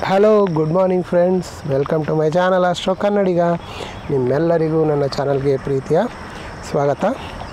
hello good morning friends welcome to my channel ಅಷ್ಟೋ ಕನ್ನಡಿಗ ನಿಮ್ಮೆಲ್ಲರಿಗೂ ನನ್ನ ಚಾನಲ್ಗೆ ಪ್ರೀತಿಯ ಸ್ವಾಗತ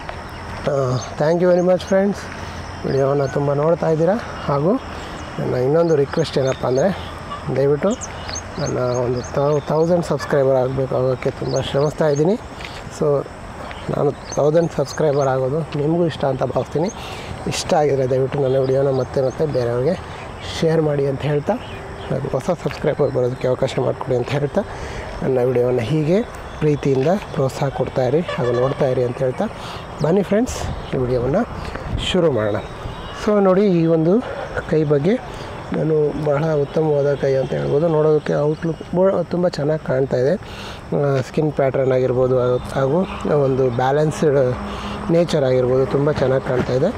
thank you very much friends ವಿಡಿಯೋವನ್ನು ತುಂಬ ನೋಡ್ತಾ ಇದ್ದೀರಾ ಹಾಗೂ ನನ್ನ ಇನ್ನೊಂದು ರಿಕ್ವೆಸ್ಟ್ ಏನಪ್ಪ ಅಂದರೆ ದಯವಿಟ್ಟು ನನ್ನ ಒಂದು ತೌ ತೌಸಂಡ್ ಸಬ್ಸ್ಕ್ರೈಬರ್ ಆಗಬೇಕು ಆಗೋಕ್ಕೆ ತುಂಬ ಶ್ರಮಿಸ್ತಾ ಇದ್ದೀನಿ ಸೊ ನಾನು ತೌಸಂಡ್ ಸಬ್ಸ್ಕ್ರೈಬರ್ ಆಗೋದು ನಿಮಗೂ ಇಷ್ಟ ಅಂತ ಭಾವಿಸ್ತೀನಿ ಇಷ್ಟ ಆಗಿದರೆ ದಯವಿಟ್ಟು ನನ್ನ ವಿಡಿಯೋನ ಮತ್ತೆ ಮತ್ತೆ ಬೇರೆಯವ್ರಿಗೆ ಶೇರ್ ಮಾಡಿ ಅಂತ ಹೇಳ್ತಾ ಹಾಗೂ ಹೊಸ ಸಬ್ಸ್ಕ್ರೈಬರ್ ಬರೋದಕ್ಕೆ ಅವಕಾಶ ಮಾಡಿಕೊಡಿ ಅಂತ ಹೇಳ್ತಾ ನನ್ನ ವಿಡಿಯೋವನ್ನು ಹೀಗೆ ಪ್ರೀತಿಯಿಂದ ಪ್ರೋತ್ಸಾಹ ಕೊಡ್ತಾ ಇರಿ ಹಾಗೂ ನೋಡ್ತಾ ಇರಿ ಅಂತ ಹೇಳ್ತಾ ಬನ್ನಿ ಫ್ರೆಂಡ್ಸ್ ಈ ವಿಡಿಯೋವನ್ನು ಶುರು ಮಾಡೋಣ ಸೊ ನೋಡಿ ಈ ಒಂದು ಕೈ ಬಗ್ಗೆ ನಾನು ಬಹಳ ಉತ್ತಮವಾದ ಕೈ ಅಂತ ಹೇಳ್ಬೋದು ನೋಡೋದಕ್ಕೆ ಔಟ್ಲುಕ್ ತುಂಬ ಚೆನ್ನಾಗಿ ಕಾಣ್ತಾ ಇದೆ ಸ್ಕಿನ್ ಪ್ಯಾಟ್ರನ್ ಆಗಿರ್ಬೋದು ಹಾಗೂ ಒಂದು ಬ್ಯಾಲೆನ್ಸ್ಡ್ ನೇಚರ್ ಆಗಿರ್ಬೋದು ತುಂಬ ಚೆನ್ನಾಗಿ ಕಾಣ್ತಾ ಇದೆ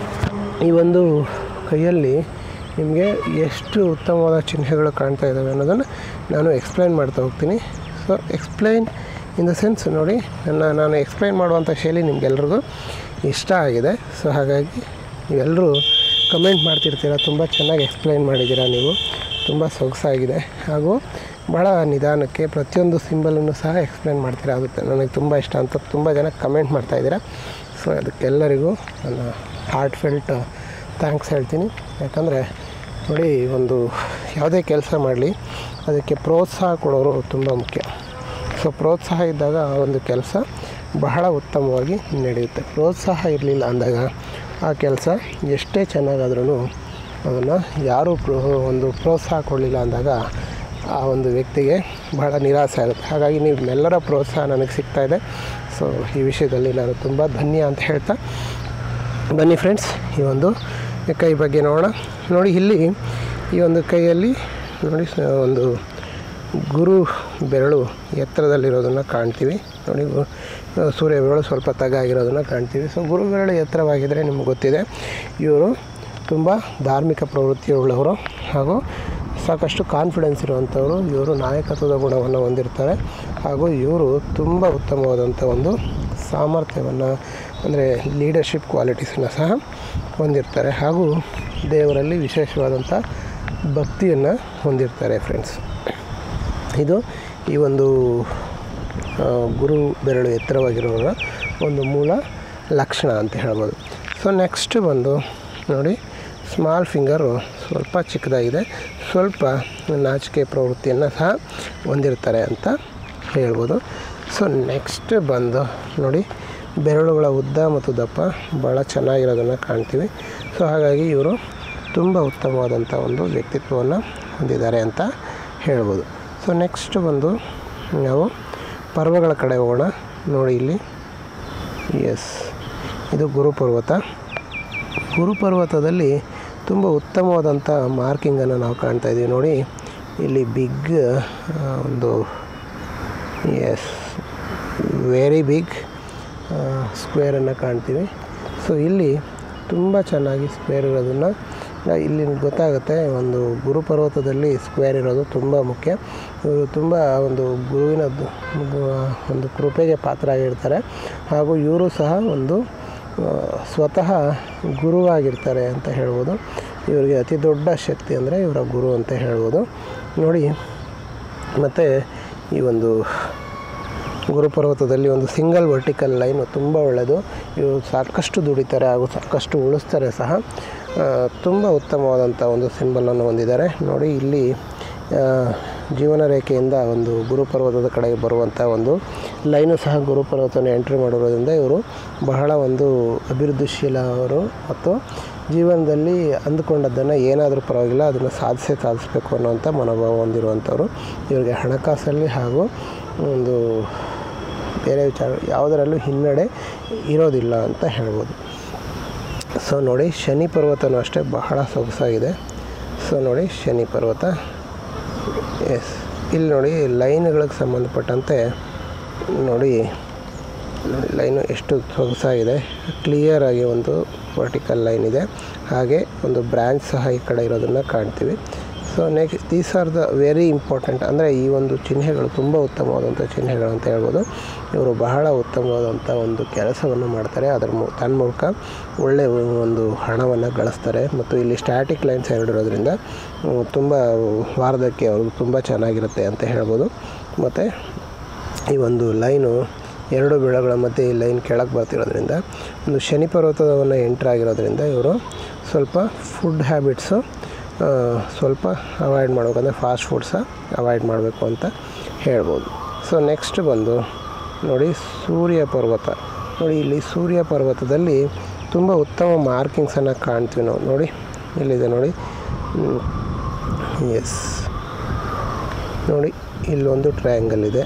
ಈ ಒಂದು ಕೈಯಲ್ಲಿ ನಿಮಗೆ ಎಷ್ಟು ಉತ್ತಮವಾದ ಚಿಹ್ನೆಗಳು ಕಾಣ್ತಾ ಇದ್ದಾವೆ ಅನ್ನೋದನ್ನು ನಾನು ಎಕ್ಸ್ಪ್ಲೈನ್ ಮಾಡ್ತಾ ಹೋಗ್ತೀನಿ so explain in the sense ನೋಡಿ ನನ್ನ ನಾನು ಎಕ್ಸ್ಪ್ಲೈನ್ ಮಾಡುವಂಥ ಶೈಲಿ ನಿಮಗೆಲ್ರಿಗೂ ಇಷ್ಟ ಆಗಿದೆ ಸೊ ಹಾಗಾಗಿ ನೀವೆಲ್ಲರೂ ಕಮೆಂಟ್ ಮಾಡ್ತಿರ್ತೀರ ತುಂಬ ಚೆನ್ನಾಗಿ ಎಕ್ಸ್ಪ್ಲೈನ್ ಮಾಡಿದ್ದೀರಾ ನೀವು ತುಂಬ ಸೊಗಸಾಗಿದೆ ಹಾಗೂ ಭಾಳ ನಿಧಾನಕ್ಕೆ ಪ್ರತಿಯೊಂದು ಸಿಂಬಲನ್ನು ಸಹ ಎಕ್ಸ್ಪ್ಲೈನ್ ಮಾಡ್ತೀರಾ ಆಗುತ್ತೆ ನನಗೆ ತುಂಬ ಇಷ್ಟ ಅಂತ ತುಂಬ ಜನ ಕಮೆಂಟ್ ಮಾಡ್ತಾಯಿದ್ದೀರಾ ಸೊ ಅದಕ್ಕೆಲ್ಲರಿಗೂ ನನ್ನ ಹಾರ್ಟ್ ಫೆಲ್ಟ್ ಥ್ಯಾಂಕ್ಸ್ ಹೇಳ್ತೀನಿ ಯಾಕಂದರೆ ನೋಡಿ ಒಂದು ಯಾವುದೇ ಕೆಲಸ ಮಾಡಲಿ ಅದಕ್ಕೆ ಪ್ರೋತ್ಸಾಹ ಕೊಡೋರು ತುಂಬ ಮುಖ್ಯ ಸೊ ಪ್ರೋತ್ಸಾಹ ಇದ್ದಾಗ ಆ ಒಂದು ಕೆಲಸ ಬಹಳ ಉತ್ತಮವಾಗಿ ನಡೆಯುತ್ತೆ ಪ್ರೋತ್ಸಾಹ ಇರಲಿಲ್ಲ ಅಂದಾಗ ಆ ಕೆಲಸ ಎಷ್ಟೇ ಚೆನ್ನಾಗಾದ್ರೂ ಅದನ್ನು ಯಾರೂ ಪ್ರೋ ಒಂದು ಪ್ರೋತ್ಸಾಹ ಕೊಡಲಿಲ್ಲ ಅಂದಾಗ ಆ ಒಂದು ವ್ಯಕ್ತಿಗೆ ಬಹಳ ನಿರಾಸೆ ಆಗುತ್ತೆ ಹಾಗಾಗಿ ನಿಮ್ಮೆಲ್ಲರ ಪ್ರೋತ್ಸಾಹ ನನಗೆ ಸಿಗ್ತಾಯಿದೆ ಸೊ ಈ ವಿಷಯದಲ್ಲಿ ನಾನು ತುಂಬ ಧನ್ಯ ಅಂತ ಹೇಳ್ತಾ ಬನ್ನಿ ಫ್ರೆಂಡ್ಸ್ ಈ ಒಂದು ಕೈ ಬಗ್ಗೆ ನೋಡೋಣ ನೋಡಿ ಇಲ್ಲಿ ಈ ಒಂದು ಕೈಯಲ್ಲಿ ನೋಡಿ ಸ- ಒಂದು ಗುರು ಬೆರಳು ಎತ್ತರದಲ್ಲಿರೋದನ್ನು ಕಾಣ್ತೀವಿ ನೋಡಿ ಗು- ಸೂರ್ಯ ಬೆರಳು ಸ್ವಲ್ಪ ತಗ್ಗಾಗಿರೋದನ್ನು ಕಾಣ್ತೀವಿ ಸೊ ಗುರು ಬೆರಳು ಎತ್ತರವಾಗಿದ್ದರೆ ನಿಮ್ಗೆ ಗೊತ್ತಿದೆ ಇವರು ತುಂಬ ಧಾರ್ಮಿಕ ಪ್ರವೃತ್ತಿಯುಳ್ಳವರು ಹಾಗೂ ಸಾಕಷ್ಟು ಕಾನ್ಫಿಡೆನ್ಸ್ ಇರುವಂಥವರು ಇವರು ನಾಯಕತ್ವದ ಗುಣವನ್ನು ಹೊಂದಿರ್ತಾರೆ ಹಾಗೂ ಇವರು ತುಂಬ ಉತ್ತಮವಾದಂಥ ಒಂದು ಸಾಮರ್ಥ್ಯವನ್ನು ಅಂದರೆ ಲೀಡರ್ಶಿಪ್ ಕ್ವಾಲಿಟೀಸನ್ನು ಸಹ ಹೊಂದಿರ್ತಾರೆ ಹಾಗೂ ದೇವರಲ್ಲಿ ವಿಶೇಷವಾದಂಥ ಭಕ್ತಿಯನ್ನು ಹೊಂದಿರ್ತಾರೆ ಫ್ರೆಂಡ್ಸ್ ಇದು ಈ ಒಂದು ಆ, ಗುರು ಬೆರಳು ಎತ್ತರವಾಗಿರೋರ ಒಂದು ಮೂಲ ಲಕ್ಷಣ ಅಂತ ಹೇಳ್ಬೋದು ಸೊ ನೆಕ್ಸ್ಟ್ ಬಂದು ನೋಡಿ ಸ್ಮಾಲ್ ಫಿಂಗರು ಸ್ವಲ್ಪ ಚಿಕ್ಕದಾಗಿದೆ ಸ್ವಲ್ಪ ನಾಚಿಕೆ ಪ್ರವೃತ್ತಿಯನ್ನು ಸಹ ಹೊಂದಿರ್ತಾರೆ ಅಂತ ಹೇಳ್ಬೋದು ಸೊ ನೆಕ್ಸ್ಟ್ ಬಂದು ನೋಡಿ ಬೆರಳುಗಳ ಉದ್ದ ಮತ್ತು ದಪ್ಪ ಭಾಳ ಚೆನ್ನಾಗಿರೋದನ್ನು ಕಾಣ್ತೀವಿ ಸೊ ಹಾಗಾಗಿ ಇವರು ತುಂಬ ಉತ್ತಮವಾದಂಥ ಒಂದು ವ್ಯಕ್ತಿತ್ವವನ್ನು ಹೊಂದಿದ್ದಾರೆ ಅಂತ ಹೇಳ್ಬೋದು ಸೊ ನೆಕ್ಸ್ಟ್ ಬಂದು ನಾವು ಪರ್ವಗಳ ಕಡೆ ಹೋಗೋಣ ನೋಡಿ ಇಲ್ಲಿ ಎಸ್ ಇದು ಗುರುಪರ್ವತ ಗುರುಪರ್ವತದಲ್ಲಿ ತುಂಬ ಉತ್ತಮವಾದಂಥ ಮಾರ್ಕಿಂಗನ್ನು ನಾವು ಕಾಣ್ತಾ ಇದ್ದೀವಿ ನೋಡಿ ಇಲ್ಲಿ ಬಿಗ್ ಒಂದು ಎಸ್ ವೆರಿ ಬಿಗ್ ಸ್ಕ್ವೇರನ್ನು ಕಾಣ್ತೀವಿ ಸೊ ಇಲ್ಲಿ ತುಂಬ ಚೆನ್ನಾಗಿ ಸ್ಕ್ವೇರ್ ಇರೋದನ್ನು ನಾ- ಇಲ್ಲಿ ಗೊತ್ತಾಗುತ್ತೆ ಒಂದು ಗುರುಪರ್ವತದಲ್ಲಿ ಸ್ಕ್ವೇರ್ ಇರೋದು ತುಂಬ ಮುಖ್ಯ ಇವರು ತುಂಬ ಒಂದು ಗುರುವಿನ ದು- ಗು- ಒಂದು ಕೃಪೆಗೆ ಪಾತ್ರ ಆಗಿರ್ತಾರೆ ಹಾಗೂ ಇವರು ಸಹ ಒಂದು ಆ, ಸ್ವತಃ ಗುರುವಾಗಿರ್ತಾರೆ ಅಂತ ಹೇಳ್ಬೋದು ಇವರಿಗೆ ಅತಿ ದೊಡ್ಡ ಶಕ್ತಿ ಅಂದರೆ ಇವರ ಗುರು ಅಂತ ಹೇಳ್ಬೋದು ನೋಡಿ ಮತ್ತು ಈ ಒಂದು ಗುರುಪರ್ವತದಲ್ಲಿ ಒಂದು ಸಿಂಗಲ್ ವರ್ಟಿಕಲ್ ಲೈನು ತುಂಬ ಒಳ್ಳೆಯದು ಇವರು ಸಾಕಷ್ಟು ದುಡಿತಾರೆ ಹಾಗೂ ಸಾಕಷ್ಟು ಉಳಿಸ್ತಾರೆ ಸಹ ಆ, ತುಂಬ ಉತ್ತಮವಾದಂಥ ಒಂದು ಸಿಂಬಲನ್ನು ಹೊಂದಿದ್ದಾರೆ ನೋಡಿ ಇಲ್ಲಿ ಆ, ಜೀವನ ರೇಖೆಯಿಂದ ಒಂದು ಗುರುಪರ್ವತದ ಕಡೆಗೆ ಬರುವಂಥ ಒಂದು ಲೈನು ಸಹ ಗುರುಪರ್ವತನ ಎಂಟ್ರಿ ಮಾಡಿರೋದ್ರಿಂದ ಇವರು ಬಹಳ ಒಂದು ಅಭಿವೃದ್ಧಿಶೀಲ ಅವರು ಮತ್ತು ಜೀವನದಲ್ಲಿ ಅಂದುಕೊಂಡದ್ದನ್ನು ಏನಾದರೂ ಪರವಾಗಿಲ್ಲ ಅದನ್ನು ಸಾಧಿಸೇ ಸಾಧಿಸಬೇಕು ಅನ್ನೋವಂಥ ಮನೋಭಾವ ಹೊಂದಿರುವಂಥವ್ರು ಇವರಿಗೆ ಹಣಕಾಸಲ್ಲಿ ಹಾಗೂ ಒಂದು ಬೇರೆ ವಿಚಾರ ಯಾವುದರಲ್ಲೂ ಹಿನ್ನಡೆ ಇರೋದಿಲ್ಲ ಅಂತ ಹೇಳ್ಬೋದು ಸೊ ನೋಡಿ ಶನಿ ಪರ್ವತನೂ ಅಷ್ಟೇ ಬಹಳ ಸೊಗಸಾಗಿದೆ ಸೊ ನೋಡಿ ಶನಿ ಪರ್ವತ ಎಸ್ ಇಲ್ಲಿ ನೋಡಿ ಲೈನ್ಗಳಿಗೆ ಸಂಬಂಧಪಟ್ಟಂತೆ ನೋಡಿ ನೋಡಿ ಲೈನು ಎಷ್ಟು ಸೊಗಸಾಗಿದೆ ಕ್ಲಿಯರಾಗಿ ಒಂದು ವರ್ಟಿಕಲ್ ಲೈನ್ ಇದೆ ಹಾಗೆ ಒಂದು ಬ್ರ್ಯಾಂಚ್ ಸಹ ಈ ಕಡೆ ಇರೋದನ್ನು ಕಾಣ್ತೀವಿ so next these are the very important ಅಂದರೆ ಈ ಒಂದು ಚಿಹ್ನೆಗಳು ತುಂಬ ಉತ್ತಮವಾದಂಥ ಚಿಹ್ನೆಗಳು ಅಂತ ಹೇಳ್ಬೋದು ಇವರು ಬಹಳ ಉತ್ತಮವಾದಂಥ ಒಂದು ಕೆಲಸವನ್ನು ಮಾಡ್ತಾರೆ ಅದರ ಮು ತನ್ನ ಮೂಲಕ ಒಳ್ಳೆಯ ಒಂದು ಹಣವನ್ನು ಗಳಿಸ್ತಾರೆ ಮತ್ತು ಇಲ್ಲಿ ಸ್ಟ್ಯಾಟಿಕ್ ಲೈನ್ಸ್ ಎರಡಿರೋದ್ರಿಂದ ತುಂಬ ವಾರದಕ್ಕೆ ಅವ್ರಿಗೆ ತುಂಬ ಚೆನ್ನಾಗಿರುತ್ತೆ ಅಂತ ಹೇಳ್ಬೋದು ಮತ್ತು ಈ ಒಂದು ಲೈನು ಎರಡು ಬೆಳೆಗಳ ಮಧ್ಯೆ ಈ ಲೈನ್ ಕೆಳಗೆ ಬರ್ತಿರೋದ್ರಿಂದ ಒಂದು ಶನಿ ಪರ್ವತವನ್ನು ಎಂಟ್ರ್ ಆಗಿರೋದ್ರಿಂದ ಇವರು ಸ್ವಲ್ಪ ಫುಡ್ ಹ್ಯಾಬಿಟ್ಸು ಸ್ವಲ್ಪ ಅವಾಯ್ಡ್ ಮಾಡಬೇಕಂದ್ರೆ ಫಾಸ್ಟ್ ಫುಡ್ಸ ಅವಾಯ್ಡ್ ಮಾಡಬೇಕು ಅಂತ ಹೇಳ್ಬೋದು ಸೊ ನೆಕ್ಸ್ಟ್ ಬಂದು ನೋಡಿ ಸೂರ್ಯ ಪರ್ವತ ನೋಡಿ ಇಲ್ಲಿ ಸೂರ್ಯ ಪರ್ವತದಲ್ಲಿ ತುಂಬ ಉತ್ತಮ ಮಾರ್ಕಿಂಗ್ಸನ್ನು ಕಾಣ್ತೀವಿ ನಾವು ನೋಡಿ ಇಲ್ಲಿದೆ ನೋಡಿ ಎಸ್ ನೋಡಿ ಇಲ್ಲೊಂದು ಟ್ರಯಾಂಗಲ್ ಇದೆ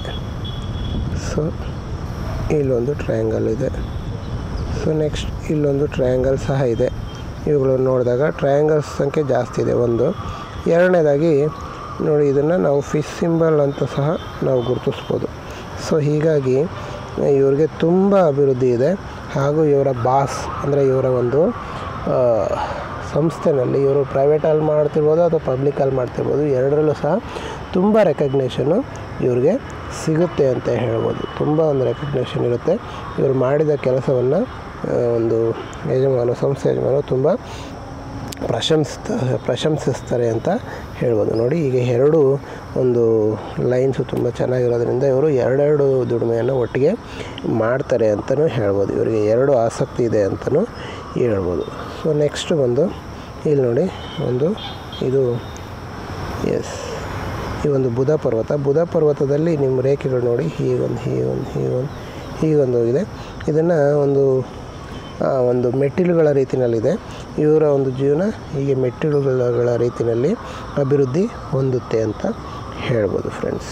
ಸೊ ಇಲ್ಲೊಂದು ಟ್ರಯಾಂಗಲ್ ಇದೆ ಸೊ ನೆಕ್ಸ್ಟ್ ಇಲ್ಲೊಂದು ಟ್ರಯಾಂಗಲ್ ಸಹ ಇದೆ ಇವುಗಳನ್ನು ನೋಡಿದಾಗ ಟ್ರಯಾಂಗಲ್ಸ್ ಸಂಖ್ಯೆ ಜಾಸ್ತಿ ಇದೆ ಒಂದು ಎರಡನೇದಾಗಿ ನೋಡಿ ಇದನ್ನು ನಾವು ಫಿಶ್ ಸಿಂಬಲ್ ಅಂತ ಸಹ ನಾವು ಗುರುತಿಸ್ಬೋದು ಸೊ ಹೀಗಾಗಿ ಇವ್ರಿಗೆ ತುಂಬ ಅಭಿವೃದ್ಧಿ ಇದೆ ಹಾಗೂ ಇವರ ಬಾಸ್ ಅಂದರೆ ಇವರ ಒಂದು ಆ, ಸಂಸ್ಥೆನಲ್ಲಿ ಇವರು ಪ್ರೈವೇಟಲ್ಲಿ ಮಾಡ್ತಿರ್ಬೋದು ಅಥವಾ ಪಬ್ಲಿಕಲ್ಲಿ ಮಾಡ್ತಿರ್ಬೋದು ಎರಡರಲ್ಲೂ ಸಹ ತುಂಬ ರೆಕಗ್ನೇಷನ್ನು ಇವ್ರಿಗೆ ಸಿಗುತ್ತೆ ಅಂತ ಹೇಳ್ಬೋದು ತುಂಬ ಒಂದು ರೆಕಗ್ನೇಷನ್ ಇರುತ್ತೆ ಇವರು ಮಾಡಿದ ಕೆಲಸವನ್ನು ಒಂದು ಯಜಮಾನ ಸಂಸ್ಥೆ ಯಜಮಾನ ತುಂಬ ಪ್ರಶಂಸಿತ ಪ್ರಶಂಸಿಸ್ತಾರೆ ಅಂತ ಹೇಳ್ಬೋದು ನೋಡಿ ಈಗ ಎರಡು ಒಂದು ಲೈನ್ಸು ತುಂಬ ಚೆನ್ನಾಗಿರೋದ್ರಿಂದ ಇವರು ಎರಡೆರಡು ದುಡಿಮೆಯನ್ನು ಒಟ್ಟಿಗೆ ಮಾಡ್ತಾರೆ ಅಂತಲೂ ಹೇಳ್ಬೋದು ಇವರಿಗೆ ಎರಡು ಆಸಕ್ತಿ ಇದೆ ಅಂತಲೂ ಹೇಳ್ಬೋದು ಸೊ ನೆಕ್ಸ್ಟ್ ಬಂದು ಇಲ್ಲಿ ನೋಡಿ ಒಂದು ಇದು ಎಸ್ ಈ ಒಂದು ಬುಧ ಪರ್ವತ ಬುಧ ಪರ್ವತದಲ್ಲಿ ನಿಮ್ಮ ರೇಖೆಗಳು ನೋಡಿ ಹೀಗೊಂದು ಹೀಗೊಂದು ಹೀಗೊಂದು ಹೀಗೊಂದು ಹೋಗಿದೆ ಇದನ್ನು ಒಂದು ಆ, ಒಂದು ಮೆಟ್ಟಿಲುಗಳ ರೀತಿಯಲ್ಲಿದೆ ಇವರ ಒಂದು ಜೀವನ ಹೀಗೆ ಮೆಟ್ಟಿಲುಗಳ ರೀತಿಯಲ್ಲಿ ಅಭಿವೃದ್ಧಿ ಹೊಂದುತ್ತೆ ಅಂತ ಹೇಳ್ಬೋದು ಫ್ರೆಂಡ್ಸ್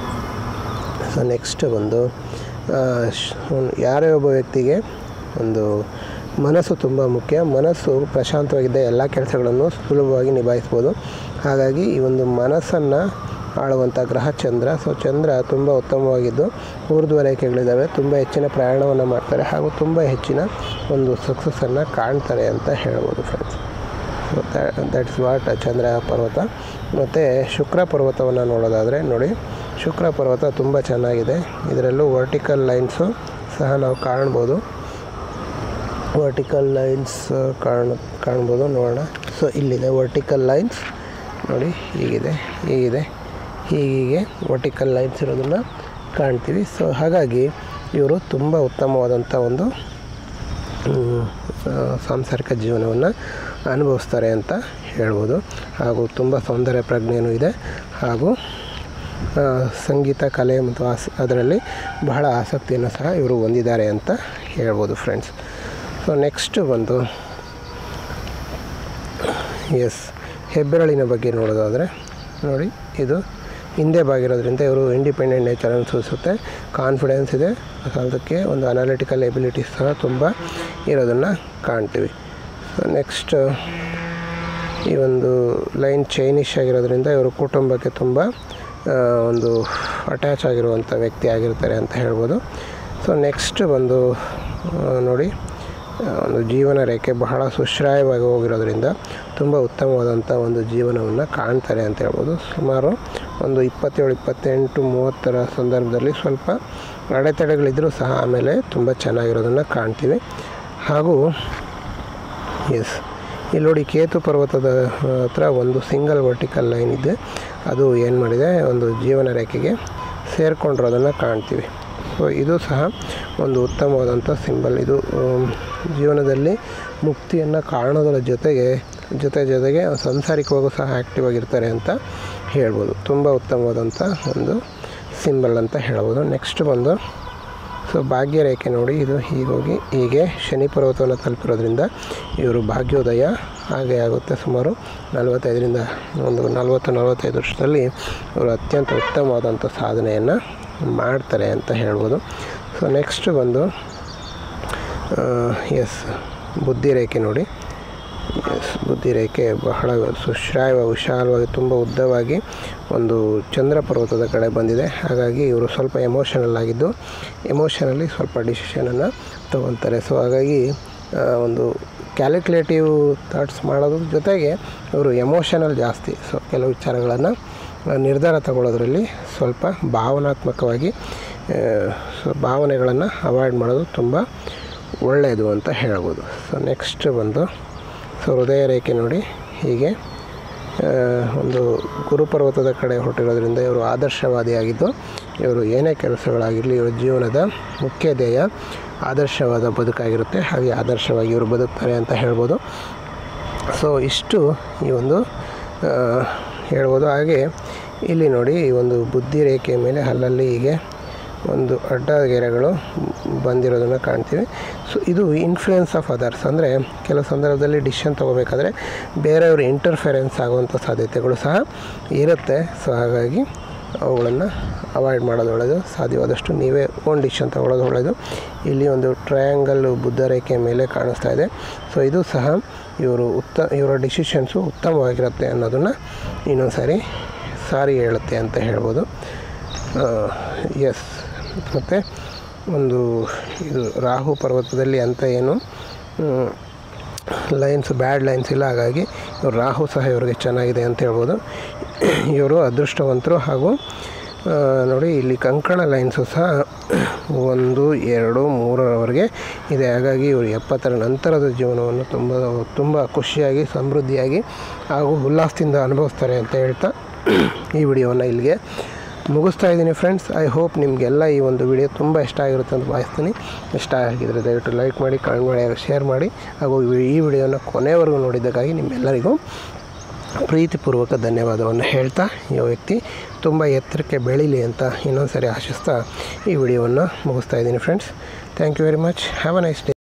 ಸೊ ನೆಕ್ಸ್ಟ್ ಬಂದು ಆ, ಶ್- ಒಂದು ಯಾರೇ ಒಬ್ಬ ವ್ಯಕ್ತಿಗೆ ಒಂದು ಮನಸ್ಸು ತುಂಬ ಮುಖ್ಯ ಮನಸ್ಸು ಪ್ರಶಾಂತವಾಗಿದ್ದ ಎಲ್ಲ ಕೆಲಸಗಳನ್ನು ಸುಲಭವಾಗಿ ನಿಭಾಯಿಸ್ಬೋದು ಹಾಗಾಗಿ ಈ ಒಂದು ಮನಸ್ಸನ್ನು ಆಳುವಂಥ ಗ್ರಹ ಚಂದ್ರ ಸೊ ಚಂದ್ರ ತುಂಬ ಉತ್ತಮವಾಗಿದ್ದು ಊರ್ಧ್ವ ರೇಖೆಗಳಿದ್ದಾವೆ ತುಂಬ ಹೆಚ್ಚಿನ ಪ್ರಯಾಣವನ್ನು ಮಾಡ್ತಾರೆ ಹಾಗೂ ತುಂಬ ಹೆಚ್ಚಿನ ಒಂದು ಸಕ್ಸಸ್ಸನ್ನು ಕಾಣ್ತಾರೆ ಅಂತ ಹೇಳ್ಬೋದು ಫ್ರೆಂಡ್ಸ್ ಸೊ ದಟ್ಸ್ ವಾಟ್ ಚಂದ್ರ ಪರ್ವತ ಮತ್ತು ಶುಕ್ರ ಪರ್ವತವನ್ನು ನೋಡೋದಾದರೆ ನೋಡಿ ಶುಕ್ರ ಪರ್ವತ ತುಂಬ ಚೆನ್ನಾಗಿದೆ ಇದರಲ್ಲೂ ವರ್ಟಿಕಲ್ ಲೈನ್ಸು ಸಹ ನಾವು ಕಾಣ್ಬೋದು ವರ್ಟಿಕಲ್ ಲೈನ್ಸ್ ಕಾಣ ಕಾಣ್ಬೋದು ನೋಡೋಣ ಸೊ ಇಲ್ಲಿದೆ ವರ್ಟಿಕಲ್ ಲೈನ್ಸ್ ನೋಡಿ ಹೀಗಿದೆ ಹೀಗಿದೆ ಹೀಗೆ ವರ್ಟಿಕಲ್ ಲೈನ್ಸ್ ಇರೋದನ್ನು ಕಾಣ್ತೀವಿ ಸೊ ಹಾಗಾಗಿ ಇವರು ತುಂಬ ಉತ್ತಮವಾದಂಥ ಒಂದು ಮ್, ಆ, ಸಾಂಸಾರಿಕ ಜೀವನವನ್ನು ಅನುಭವಿಸ್ತಾರೆ ಅಂತ ಹೇಳ್ಬೋದು ಹಾಗೂ ತುಂಬ ಸೌಂದರ್ಯ ಪ್ರಜ್ಞೆಯೂ ಇದೆ ಹಾಗೂ ಆ, ಸಂಗೀತ ಕಲೆ ಮತ್ತು ಆಸ್ ಅದರಲ್ಲಿ ಬಹಳ ಆಸಕ್ತಿಯನ್ನು ಸಹ ಇವರು ಹೊಂದಿದ್ದಾರೆ ಅಂತ ಹೇಳ್ಬೋದು ಫ್ರೆಂಡ್ಸ್ ಸೊ ನೆಕ್ಸ್ಟ್ ಬಂದು ಎಸ್ ಹೆಬ್ಬೆರಳಿನ ಬಗ್ಗೆ ನೋಡೋದಾದರೆ ನೋಡಿ ಇದು ಹಿಂದೆ ಬಾಗಿರೋದ್ರಿಂದ ಇವರು ಇಂಡಿಪೆಂಡೆಂಟ್ ನೇಚರನ್ನು ಸೂಚಿಸುತ್ತೆ ಕಾನ್ಫಿಡೆನ್ಸ್ ಇದೆ ಅದಕ್ಕೆ ಒಂದು ಅನಾಲಿಟಿಕಲ್ ಎಬಿಲಿಟೀಸ್ ಸಹ ತುಂಬ ಇರೋದನ್ನು ಕಾಣ್ತೀವಿ ಸೊ ನೆಕ್ಸ್ಟ್ ಈ ಒಂದು ಲೈನ್ ಚೈನಿಶ್ ಆಗಿರೋದ್ರಿಂದ ಇವರು ಕುಟುಂಬಕ್ಕೆ ತುಂಬ ಆ, ಒಂದು ಅಟ್ಯಾಚ್ ಆಗಿರುವಂಥ ವ್ಯಕ್ತಿ ಆಗಿರ್ತಾರೆ ಅಂತ ಹೇಳ್ಬೋದು ಸೊ ನೆಕ್ಸ್ಟ್ ಬಂದು ಆ, ನೋಡಿ ಆ, ಒಂದು ಜೀವನ ರೇಖೆ ಬಹಳ ಸುಶ್ರಾಯವಾಗಿ ಹೋಗಿರೋದ್ರಿಂದ ತುಂಬ ಉತ್ತಮವಾದಂಥ ಒಂದು ಜೀವನವನ್ನು ಕಾಣ್ತಾರೆ ಅಂತ ಹೇಳ್ಬೋದು ಸುಮಾರು ಒಂದು ಇಪ್ಪತ್ತೇಳು ಇಪ್ಪತ್ತೆಂಟು ಮೂವತ್ತರ ಸಂದರ್ಭದಲ್ಲಿ ಸ್ವಲ್ಪ ಅಡೆತಡೆಗಳಿದ್ದರೂ ಸಹ ಆಮೇಲೆ ತುಂಬ ಚೆನ್ನಾಗಿರೋದನ್ನು ಕಾಣ್ತೀವಿ ಹಾಗೂ ಎಸ್ ಇಲ್ಲಿ ನೋಡಿ ಕೇತು ಪರ್ವತದ ಹತ್ರ ಒಂದು ಸಿಂಗಲ್ ವರ್ಟಿಕಲ್ ಲೈನ್ ಇದೆ ಅದು ಏನು ಮಾಡಿದೆ ಒಂದು ಜೀವನ ರೇಖೆಗೆ ಸೇರಿಕೊಂಡಿರೋದನ್ನು ಕಾಣ್ತೀವಿ ಸೊ ಇದು ಸಹ ಒಂದು ಉತ್ತಮವಾದಂಥ ಸಿಂಬಲ್ ಇದು ಆಮ್, ಜೀವನದಲ್ಲಿ ಮುಕ್ತಿಯನ್ನು ಕಾಣೋದರ ಜೊತೆಗೆ ಜೊತೆ ಜೊತೆಗೆ ಸಂಸಾರಿಕವಾಗೂ ಸಹ ಆ್ಯಕ್ಟಿವ್ ಆಗಿರ್ತಾರೆ ಅಂತ ಹೇಳ್ಬೋದು ತುಂಬ ಉತ್ತಮವಾದಂಥ ಒಂದು ಸಿಂಬಲ್ ಅಂತ ಹೇಳ್ಬೋದು ನೆಕ್ಸ್ಟ್ ಬಂದು ಸೊ ಭಾಗ್ಯರೇಖೆ ನೋಡಿ ಇದು ಹೀಗೋಗಿ ಹೀಗೆ ಶನಿ ಪರ್ವತವನ್ನು ತಲುಪಿರೋದ್ರಿಂದ ಇವರು ಭಾಗ್ಯೋದಯ ಹಾಗೆ ಆಗುತ್ತೆ ಸುಮಾರು ನಲವತ್ತೈದರಿಂದ ಒಂದು ನಲವತ್ತು ನಲವತ್ತೈದು ವರ್ಷದಲ್ಲಿ ಇವರು ಅತ್ಯಂತ ಉತ್ತಮವಾದಂಥ ಸಾಧನೆಯನ್ನು ಮಾಡ್ತಾರೆ ಅಂತ ಹೇಳ್ಬೋದು ಸೊ ನೆಕ್ಸ್ಟ್ ಬಂದು ಎಸ್ ಬುದ್ಧಿರೇಖೆ ನೋಡಿ ಎಸ್ ಬುದ್ಧಿರೇಖೆ ಬಹಳ ಸುಶ್ರಾಯವಾಗಿ ವಿಶಾಲವಾಗಿ ತುಂಬ ಉದ್ದವಾಗಿ ಒಂದು ಚಂದ್ರ ಪರ್ವತದ ಕಡೆ ಬಂದಿದೆ ಹಾಗಾಗಿ ಇವರು ಸ್ವಲ್ಪ ಎಮೋಷನಲ್ ಆಗಿದ್ದು ಎಮೋಷನಲ್ಲಿ ಸ್ವಲ್ಪ ಡಿಸಿಷನನ್ನು ತೊಗೊತಾರೆ ಸೊ ಹಾಗಾಗಿ ಆ, ಒಂದು ಕ್ಯಾಲ್ಕುಲೇಟಿವ್ ಥಾಟ್ಸ್ ಮಾಡೋದ್ರ ಜೊತೆಗೆ ಇವರು ಎಮೋಷನಲ್ ಜಾಸ್ತಿ ಸೊ ಕೆಲವು ವಿಚಾರಗಳನ್ನು ನಿರ್ಧಾರ ತಗೊಳ್ಳೋದ್ರಲ್ಲಿ ಸ್ವಲ್ಪ ಭಾವನಾತ್ಮಕವಾಗಿ ಆ, ಸೊ ಭಾವನೆಗಳನ್ನು ಅವಾಯ್ಡ್ ಮಾಡೋದು ತುಂಬ ಒಳ್ಳೆಯದು ಅಂತ ಹೇಳ್ಬೋದು ಸೊ ನೆಕ್ಸ್ಟ್ ಬಂದು ಸೊ ಹೃದಯ ರೇಖೆ ನೋಡಿ ಹೀಗೆ ಆ, ಒಂದು ಗುರುಪರ್ವತದ ಕಡೆ ಹೊರಟಿರೋದ್ರಿಂದ ಇವರು ಆದರ್ಶವಾದಿಯಾಗಿದ್ದು ಇವರು ಏನೇ ಕೆಲಸಗಳಾಗಿರಲಿ ಇವರ ಜೀವನದ ಮುಖ್ಯ ಧ್ಯೇಯ ಆದರ್ಶವಾದ ಬದುಕಾಗಿರುತ್ತೆ ಹಾಗೆ ಆದರ್ಶವಾಗಿ ಇವರು ಬದುಕ್ತಾರೆ ಅಂತ ಹೇಳ್ಬೋದು ಸೊ ಇಷ್ಟು ಈ ಒಂದು ಆ, ಹೇಳ್ಬೋದು ಹಾಗೆ ಇಲ್ಲಿ ನೋಡಿ ಈ ಒಂದು ಬುದ್ಧಿ ರೇಖೆಯ ಮೇಲೆ ಅಲ್ಲಲ್ಲಿ ಹೀಗೆ ಒಂದು ಅಡ್ಡ ಗೆರೆಗಳು ಬಂದಿರೋದನ್ನು ಕಾಣ್ತೀವಿ ಸೊ ಇದು ಇನ್ಫ್ಲುಯೆನ್ಸ್ ಆಫ್ ಅದರ್ಸ್ ಅಂದರೆ ಕೆಲವು ಸಂದರ್ಭದಲ್ಲಿ ಡಿಸಿಷನ್ ತೊಗೋಬೇಕಾದ್ರೆ ಬೇರೆಯವರು ಇಂಟರ್ಫೆರೆನ್ಸ್ ಆಗುವಂಥ ಸಾಧ್ಯತೆಗಳು ಸಹ ಇರುತ್ತೆ ಸೊ ಹಾಗಾಗಿ ಅವುಗಳನ್ನು ಅವಾಯ್ಡ್ ಮಾಡೋದು ಒಳ್ಳೆಯದು ಸಾಧ್ಯವಾದಷ್ಟು ನೀವೇ ಓನ್ ಡಿಸಿಷನ್ ತಗೊಳ್ಳೋದು ಒಳ್ಳೆಯದು ಇಲ್ಲಿ ಒಂದು ಟ್ರಯಾಂಗಲ್ ಬುದ್ಧ ರೇಖೆ ಮೇಲೆ ಕಾಣಿಸ್ತಾ ಇದೆ ಸೊ ಇದು ಸಹ ಇವರು ಉತ್ತ ಇವರ ಡಿಸಿಷನ್ಸು ಉತ್ತಮವಾಗಿರುತ್ತೆ ಅನ್ನೋದನ್ನು ಇನ್ನೊಂದು ಸಾರಿ ಸಾರಿ ಹೇಳುತ್ತೆ ಅಂತ ಹೇಳ್ಬೋದು ಎಸ್ ಮತ್ತು ಒಂದು ಇದು ರಾಹು ಪರ್ವತದಲ್ಲಿ ಅಂತ ಏನು ಲೈನ್ಸ್ ಬ್ಯಾಡ್ ಲೈನ್ಸ್ ಇಲ್ಲ ಹಾಗಾಗಿ ಇವರು ರಾಹು ಸಹ ಇವರಿಗೆ ಚೆನ್ನಾಗಿದೆ ಅಂತ ಹೇಳ್ಬೋದು ಇವರು ಅದೃಷ್ಟವಂತರು ಹಾಗೂ ಆ, ನೋಡಿ ಇಲ್ಲಿ ಕಂಕಣ ಲೈನ್ಸು ಸಹ ಒಂದು ಎರಡು ಮೂರರವರೆಗೆ ಇದೆ ಹಾಗಾಗಿ ಇವರು ಎಪ್ಪತ್ತರ ನಂತರದ ಜೀವನವನ್ನು ತುಂಬ ತುಂಬ ಖುಷಿಯಾಗಿ ಸಮೃದ್ಧಿಯಾಗಿ ಹಾಗೂ ಉಲ್ಲಾಸದಿಂದ ಅನುಭವಿಸ್ತಾರೆ ಅಂತ ಹೇಳ್ತಾ ಈ ವಿಡಿಯೋವನ್ನು ಇಲ್ಲಿಗೆ ಮುಗಿಸ್ತಾ ಇದ್ದೀನಿ ಫ್ರೆಂಡ್ಸ್ ಐ ಹೋಪ್ ನಿಮಗೆಲ್ಲ ಈ ಒಂದು ವಿಡಿಯೋ ತುಂಬ ಇಷ್ಟ ಆಗಿರುತ್ತೆ ಅಂತ ಭಾವಿಸ್ತೀನಿ ಇಷ್ಟ ಆಗಿದ್ದರೆ ದಯವಿಟ್ಟು ಲೈಕ್ ಮಾಡಿ ಕಾಮೆಂಟ್ ಮಾಡಿ ಹಾಗೂ ಶೇರ್ ಮಾಡಿ ಹಾಗೂ ಈ ವಿಡಿಯೋನ ಕೊನೆವರೆಗೂ ನೋಡಿದ್ದಕ್ಕಾಗಿ ನಿಮ್ಮೆಲ್ಲರಿಗೂ ಪ್ರೀತಿಪೂರ್ವಕ ಧನ್ಯವಾದವನ್ನು ಹೇಳ್ತಾ ಈ ವ್ಯಕ್ತಿ ತುಂಬ ಎತ್ತರಕ್ಕೆ ಬೆಳೀಲಿ ಅಂತ ಇನ್ನೊಂದು ಸರಿ ಆಶಿಸ್ತಾ ಈ ವಿಡಿಯೋವನ್ನು ಮುಗಿಸ್ತಾ ಇದ್ದೀನಿ friends thank you very much have a nice day